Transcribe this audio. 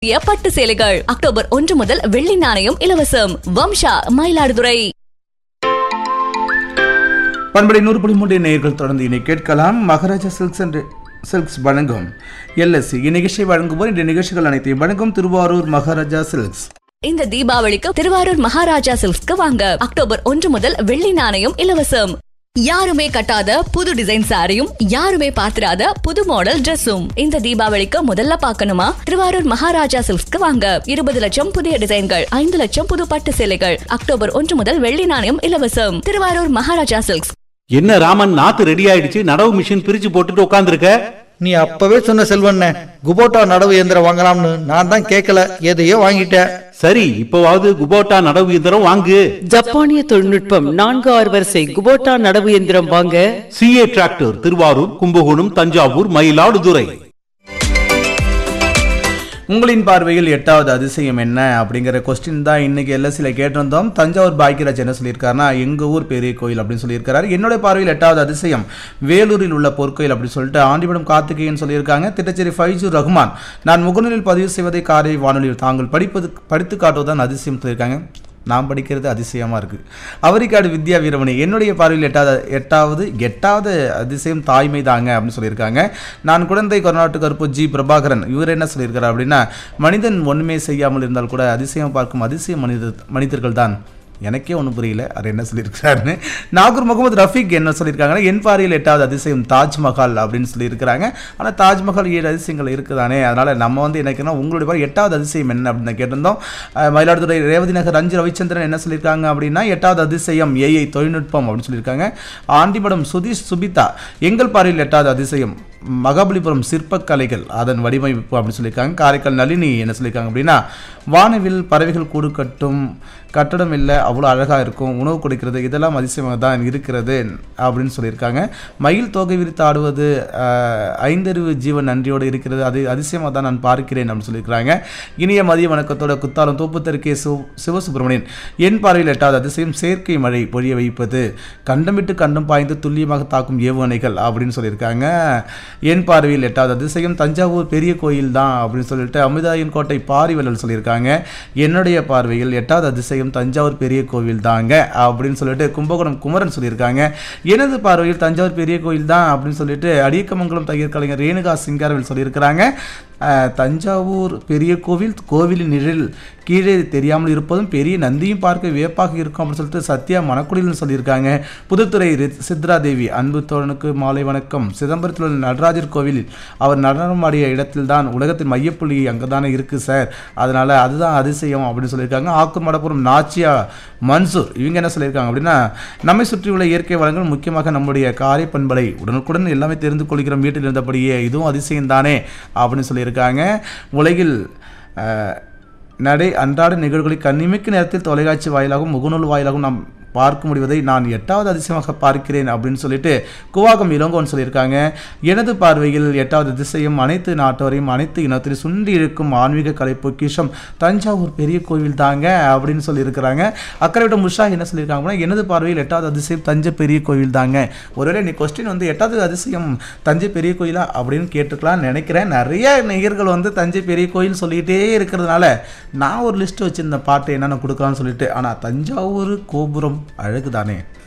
புதிய பட்டு சேலைகள் அக்டோபர் ஒன்று முதல் வெள்ளி நாணயம் இலவசம் வம்சா மயிலாடுதுறை பண்படை நூறு புள்ளி மூன்று நேயர்கள் தொடர்ந்து இனி கேட்கலாம் மகாராஜா சில்க்ஸ் அண்ட் சில்க்ஸ் வழங்கும் எல்எஸ்சி இந்நிகழ்ச்சியை வழங்குவோர் இந்த நிகழ்ச்சிகள் அனைத்தையும் வழங்கும் திருவாரூர் மகாராஜா சில்க்ஸ் இந்த தீபாவளிக்கு திருவாரூர் மகாராஜா சில்க்ஸ்க்கு வாங்க அக்டோபர் ஒன்று முதல் வெள்ளி நாணயம் இலவசம் யாருமே கட்டாத புது டிசைன் சாரியும் யாருமே பார்த்திராத புது மாடல் Dressum இந்த தீபாவளிக்கு முதல்ல பார்க்கணுமா திருவாரூர் மகாராஜா சில்க்ஸ்க்கு வாங்க இருபது லட்சம் புதிய டிசைன்கள் ஐந்து லட்சம் புது பட்டு சேலைகள் அக்டோபர் ஒன்று முதல் வெள்ளி நாணயம் இலவசம் திருவாரூர் மகாராஜா சில்க்ஸ் என்ன ராமன் நாத்து ரெடி ஆயிடுச்சு நடவு மிஷின் பிரிச்சு போட்டுட்டு உட்காந்துருக்க நீ அப்பவே சொன்ன செல்வண்ணே குபோட்டா நடவு இயந்திரம் வாங்கலாம்னு நான் தான் கேட்கல எதையோ வாங்கிட்டேன் சரி இப்போவாவது குபோட்டா நடவு இயந்திரம் வாங்கு ஜப்பானிய தொழில்நுட்பம் நான்கு ஆறு வரிசை குபோட்டா நடவு எந்திரம் வாங்க சிஏ டிராக்டர் திருவாரூர் கும்பகோணம் தஞ்சாவூர் மயிலாடுதுறை உங்களின் பார்வையில் எட்டாவது அதிசயம் என்ன அப்படிங்கிற கொஸ்டின் தான் இன்னைக்கு எல்எஸ்சியில் கேட்டிருந்தோம் தஞ்சாவூர் பாக்கியராஜ் என்ன சொல்லியிருக்காருன்னா எங்கள் ஊர் பெரிய கோயில் அப்படின்னு சொல்லியிருக்காரு என்னுடைய பார்வையில் எட்டாவது அதிசயம் வேலூரில் உள்ள பொற்கோயில் அப்படின்னு சொல்லிட்டு ஆண்டிபடம் கார்த்திகேயன் சொல்லியிருக்காங்க திட்டச்சேரி ஃபைஜு ரஹ்மான் நான் முகநூலில் பதிவு செய்வதை காரை வானொலியில் தாங்கள் படிப்பது படித்து காட்டுவதுதான் அதிசயம் சொல்லியிருக்காங்க நான் படிக்கிறது அதிசயமாக இருக்குது அவரிக்காடு வித்யா வீரமணி என்னுடைய பார்வையில் எட்டாவது எட்டாவது எட்டாவது அதிசயம் தாய்மை தாங்க அப்படின்னு சொல்லியிருக்காங்க நான் குழந்தை கர்நாடக கருப்பு ஜி பிரபாகரன் இவர் என்ன சொல்லியிருக்காரு அப்படின்னா மனிதன் ஒன்றுமே செய்யாமல் இருந்தால் கூட அதிசயம் பார்க்கும் அதிசய மனித மனிதர்கள் தான் எனக்கே ஒன்றும் புரியல அவர் என்ன சொல்லியிருக்கிறாருன்னு நாகூர் முகமது ரஃபீக் என்ன சொல்லியிருக்காங்கன்னா என் பார்வையில் எட்டாவது அதிசயம் தாஜ்மஹால் அப்படின்னு சொல்லியிருக்கிறாங்க ஆனால் தாஜ்மஹால் ஏழு அதிசயங்கள் இருக்குதானே அதனால் நம்ம வந்து எனக்குன்னா உங்களுடைய பார்வை எட்டாவது அதிசயம் என்ன அப்படின்னு கேட்டிருந்தோம் அஹ் மயிலாடுதுறை ரேவதி நகர் ரஞ்சி ரவிச்சந்திரன் என்ன சொல்லியிருக்காங்க அப்படின்னா எட்டாவது அதிசயம் ஏஐ தொழில்நுட்பம் அப்படின்னு சொல்லியிருக்காங்க ஆண்டிமடம் சுதீஷ் சுபிதா எங்கள் பார்வையில் எட்டாவது அதிசயம் மகாபலிபுரம் சிற்பக்கலைகள் அதன் வடிவமைப்பு அப்படின்னு சொல்லியிருக்காங்க காரைக்கால் நளினி என்ன சொல்லியிருக்காங்க அப்படின்னா வானவில் பறவைகள் கூடு கட்டும் கட்டடம் இல்லை அவ்வளோ அழகாக இருக்கும் உணவு கொடுக்கிறது இதெல்லாம் அதிசயமாக தான் இருக்கிறது அப்படின்னு சொல்லியிருக்காங்க மயில் தொகை விரித்து ஆடுவது ஆஹ், ஐந்தறிவு ஜீவன் நன்றியோடு இருக்கிறது அது அதிசயமாக தான் நான் பார்க்கிறேன் அப்படின்னு சொல்லியிருக்கிறாங்க இனிய மதிய வணக்கத்தோட குத்தாலம் தோப்புத்தருக்கே சிவ சிவசுப்பிரமணியன் என் பார்வையில் எட்டாவது அதிசயம் செயற்கை மழை பொழிய வைப்பது கண்டம் விட்டு கண்டம் பாய்ந்து துல்லியமாக தாக்கும் ஏவுகணைகள் அப்படின்னு சொல்லியிருக்காங்க என் பார்வையில் எட்டாவது அதிசயம் தஞ்சாவூர் பெரிய கோயில் தான் அப்படின்னு சொல்லிட்டு அமிதாயன் கோட்டை பாரிவலல் சொல்லியிருக்காங்க என்னுடைய பார்வையில் எட்டாவது அதிசயம் தஞ்சாவூர் பெரிய கோவில் தாங்க அப்படின்னு சொல்லிட்டு கும்பகோணம் குமரன் சொல்லியிருக்காங்க எனது பார்வையில் தஞ்சாவூர் பெரிய கோயில் தான் அப்படின்னு சொல்லிட்டு அடியக்கமங்கலம் தையர் கலைஞர் ரேணுகா சிங்காரவில் சொல்லியிருக்கிறாங்க அஹ், தஞ்சாவூர் பெரிய கோவில் கோவிலின் நிழல் கீழே தெரியாமல் இருப்பதும் பெரிய நந்தியும் பார்க்க வியப்பாக இருக்கும் அப்படின்னு சொல்லிட்டு சத்யா மணக்குடியில் சொல்லியிருக்காங்க புதுத்துறை ரி- சித்ரா தேவி அன்பு தோழனுக்கு மாலை வணக்கம் சிதம்பரத்தில் உள்ள நடராஜர் கோவிலில் அவர் நடனமாடிய இடத்தில்தான் உலகத்தின் மையப்புள்ளி அங்கே தானே இருக்குது சார் அதனால் அதுதான் அதிசயம் அப்படின்னு சொல்லியிருக்காங்க ஆக்கூர் மடப்புறம் நாச்சியா மன்சூர் இவங்க என்ன சொல்லியிருக்காங்க அப்படின்னா நம்மை சுற்றியுள்ள இயற்கை வளங்கள் முக்கியமாக நம்முடைய காரை பண்பலை உடனுக்குடன் எல்லாமே தெரிந்து கொள்கிறோம் வீட்டில் இருந்தபடியே இதுவும் அதிசயம் தானே அப்படின்னு சொல்லியிருக்காங்க உலகில் அஹ், நடை அன்றாட நிகழ்வுகளை கண்ணிமைக்கு நேரத்தில் தொலைக்காட்சி வாயிலாகவும் முகநூல் வாயிலாகவும் நாம் பார்க்க முடிவதை நான் எட்டாவது அதிசயமாக பார்க்கிறேன் அப்படின்னு சொல்லிட்டு குவாகம் இளங்கோன்னு சொல்லியிருக்காங்க எனது பார்வையில் எட்டாவது அதிசயம் அனைத்து நாட்டவரையும் அனைத்து இனத்தையும் சுண்டி இழுக்கும் ஆன்மீக கலை பொக்கிஷம் தஞ்சாவூர் பெரிய கோவில் தாங்க அப்படின்னு சொல்லியிருக்கிறாங்க அக்கறைவிடம் உஷா என்ன சொல்லியிருக்காங்க அப்படின்னா, எனது பார்வையில் எட்டாவது அதிசயம் தஞ்சை பெரிய கோவில் தாங்க ஒருவேளை நீ கொஸ்டின் வந்து எட்டாவது அதிசயம் தஞ்சை பெரிய கோயிலா அப்படின்னு கேட்டுக்கலாம்னு நினைக்கிறேன் நிறைய நேயர்கள் வந்து தஞ்சை பெரிய கோயில் சொல்லிக்கிட்டே இருக்கிறதுனால நான் ஒரு லிஸ்ட் வச்சிருந்த பாட்டு என்னென்ன கொடுக்கலாம்னு சொல்லிட்டு ஆனால் தஞ்சாவூர் கோபுரம் அழகு தானே